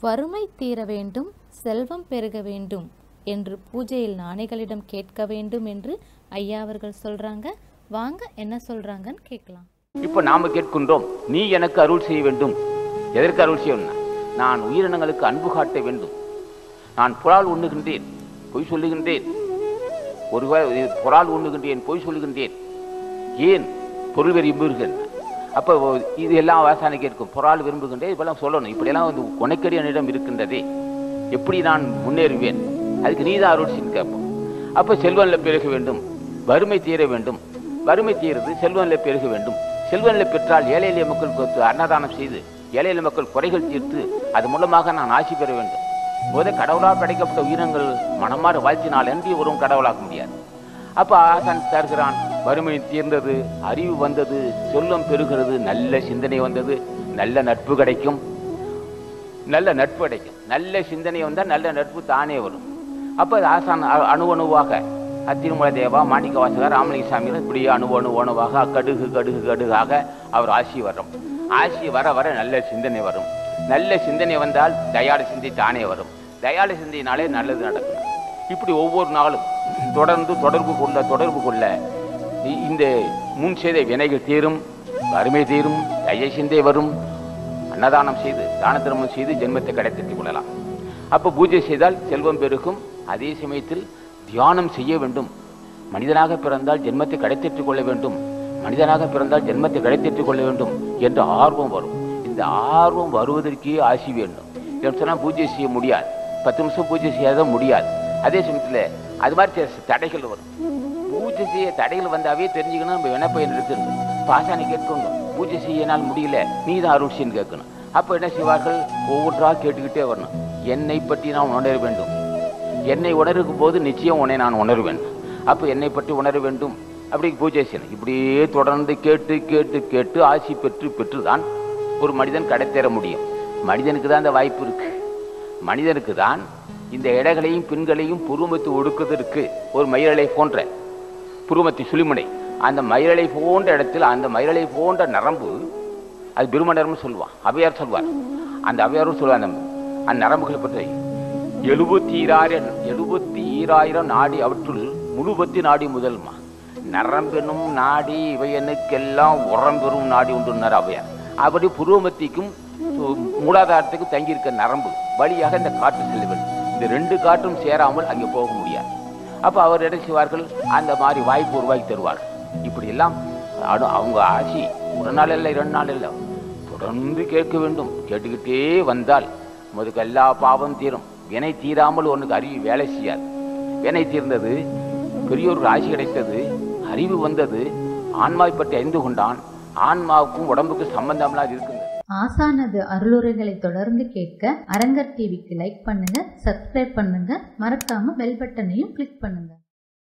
வறுமை தீர வேண்டும் செல்வம் பெருக வேண்டும் என்று பூஜையில் நாணிகளிடம் கேட்க வேண்டும் என்று ஐயா அவர்கள் சொல்றாங்க வாங்க என்ன சொல்றாங்கன்னு கேட்கலாம் இப்போ நாம கேட்கின்றோம் நீ எனக்கு அருள் செய்ய வேண்டும் எதற்கு அருள் செய்யணும் நான் உயிரினங்களுக்கு அன்பு காட்ட வேண்டும் நான் புறால் உண்ணுகின்றேன் பொய் சொல்லுகின்றேன் ஒருவேளை புறால் உண்ணுகின்றேன் பொய் சொல்லுகின்றேன் ஏன் பொருள் வெறி விரும்புகிறேன் அப்போ இது எல்லாம் வாசனைக்கு இருக்கும் புறால் விரும்புகின்றேன் இப்பெல்லாம் சொல்லணும் இப்படியெல்லாம் வந்து உனக்கடி என்னிடம் இருக்கின்றதே எப்படி நான் முன்னேறுவேன் அதுக்கு நீ தான் அருள் செய்யு கேட்போம் அப்போ செல்வன்ல பெருக வேண்டும் வறுமை தீர வேண்டும் வறுமை தீர்றது செல்வன்ல பெருக வேண்டும் செல்வன்ல பெற்றால் ஏழை எளிய மக்களுக்கு அன்னதானம் செய்து ஏழை எளிய மக்கள் குறைகள் தீர்த்து அது மூலமாக நான் ஆட்சி பெற வேண்டும் போதே கடவுளால் படைக்கப்பட்ட உயிரினங்கள் மனமாறு வாழ்த்தினால் என்று ஒருவன் கடவுளாக்க முடியாது அப்ப ஆசான் தருகிறான் வறுமை தீர்ந்தது அறிவு வந்தது சொல்லம் பெறுகிறது நல்ல சிந்தனை வந்தது நல்ல நட்பு கிடைக்கும் நல்ல நட்பு கிடைக்கும் நல்ல சிந்தனை வந்தால் நல்ல நட்பு தானே வரும் அப்போ அது ஆசான் அ- அணு அணுவாக திருமல தேவா மாணிக்க வாசகர் ராமலிங்க சாமிகள் இப்படி அணு அணு அணுவாக கடுகு கடுகு கடுகாக அவர் ஆசி வரும் ஆசி வர வர நல்ல சிந்தனை வரும் நல்ல சிந்தனை வந்தால் தயாள சிந்தை தானே வரும் தயாள சிந்தையினாலே நல்லது நடக்கும் இப்படி ஒவ்வொரு நாளும் தொடர்ந்து தொடர்பு கொள்ள தொடர்பு கொள்ள இ- இந்த முன் செய்த வினைகள் தீரும் வறுமை தீரும் தய சிந்தை வரும் அன்னதானம் செய்து தான தர்மம் செய்து ஜென்மத்தை கிடைத்திட்டுக் கொள்ளலாம் அப்போ பூஜை செய்தால் செல்வம் பெருகும் அதே சமயத்தில் தியானம் செய்ய வேண்டும் மனிதனாக பிறந்தால் ஜென்மத்தை கிடைத்திட்டுக் கொள்ள வேண்டும் மனிதனாக பிறந்தால் ஜென்மத்தை கிடைத்திட்டுக் கொள்ள வேண்டும் என்ற ஆர்வம் வரும் இந்த ஆர்வம் வருவதற்கே ஆசி வேண்டும் இல்லைன்னு சொன்னால் பூஜை செய்ய முடியாது பத்து நிமிஷம் பூஜை செய்யாத முடியாது அதே சமயத்தில் அது மாதிரி சில தடைகள் வரும் பூஜை செய்ய தடைகள் வந்தாவே தெரிஞ்சுக்கணும் நம்ம வினப்பயன் இருக்குது பாசானை கேட்கணும் பூஜை செய்ய என்னால் முடியல நீ தான் அருள்சின்னு கேட்கணும் அப்போ என்ன செய்வார்கள் ஒவ்வொன்றா கேட்டுக்கிட்டே வரணும் என்னை பற்றி நான் உணர வேண்டும் என்னை உணரும் போது நிச்சயம் உன்னை நான் உணர்வேன் அப்போ என்னை பற்றி உணர வேண்டும் அப்படி பூஜை செய்யணும் இப்படியே தொடர்ந்து கேட்டு கேட்டு கேட்டு ஆசி பெற்று பெற்று தான் ஒரு மனிதன் கடைத்தேற முடியும் மனிதனுக்கு தான் அந்த வாய்ப்பு இருக்கு மனிதனுக்கு தான் இந்த இடைகளையும் பின்களையும் புருமத்து ஒடுக்குவதற்கு ஒரு மயிரலை போன்ற புருமத்தி சுழிமுனை அந்த மயிரலை போன்ற இடத்தில் அந்த மயிரலை போன்ற நரம்பு அது பிரமணர்னு சொல்லுவான் அவையார் சொல்வார் அந்த அவையாரும் சொல்லுவார் அந்த அந்த நரம்புகளை பற்றி எழுபத்தி ஈராயிரம் எழுபத்தி ஈராயிரம் நாடி அவற்றுள் முழுபத்தி நாடி முதல்மா நரம்பெனும் நாடி இவையனுக்கெல்லாம் உரம் பெறும் நாடி உண்டுன்னார் அவையார் அப்படி புருவமத்திக்கும் சு- மூலாதாரத்துக்கும் தங்கியிருக்க நரம்பு வழியாக இந்த காற்று செல்ல வேண்டும் இந்த ரெண்டு காற்றும் சேராமல் அங்கே போக முடியாது அப்போ அவர் என்ன செய்வார்கள் அந்த மாதிரி வாய்ப்பு உருவாக்கி தருவார்கள் இப்படி எல்லாம் அடு அவங்க ஆசி ஒரு நாள் இல்லை இரண்டு நாள் இல்லை தொடர்ந்து கேட்க வேண்டும் கேட்டுக்கிட்டே வந்தால் முதலுக்கு எல்லா பாவம் தீரும் வினை தீராமல் ஒன்றுக்கு அறிவு வேலை செய்யாது வினை தீர்ந்தது பெரியோர் ஆசி கிடைத்தது அறிவு வந்தது ஆன்மாவை பற்றி அறிந்து கொண்டான் ஆன்மாவுக்கும் உடம்புக்கும் சம்பந்தம்லாம் இருக்கின்றது ஆசானது அருளுரைகளை தொடர்ந்து கேட்க அரங்கர் டிவிக்கு லைக் பண்ணுங்க சப்ஸ்கிரைப் பண்ணுங்க மறக்காம பெல் பட்டனையும் கிளிக் பண்ணுங்க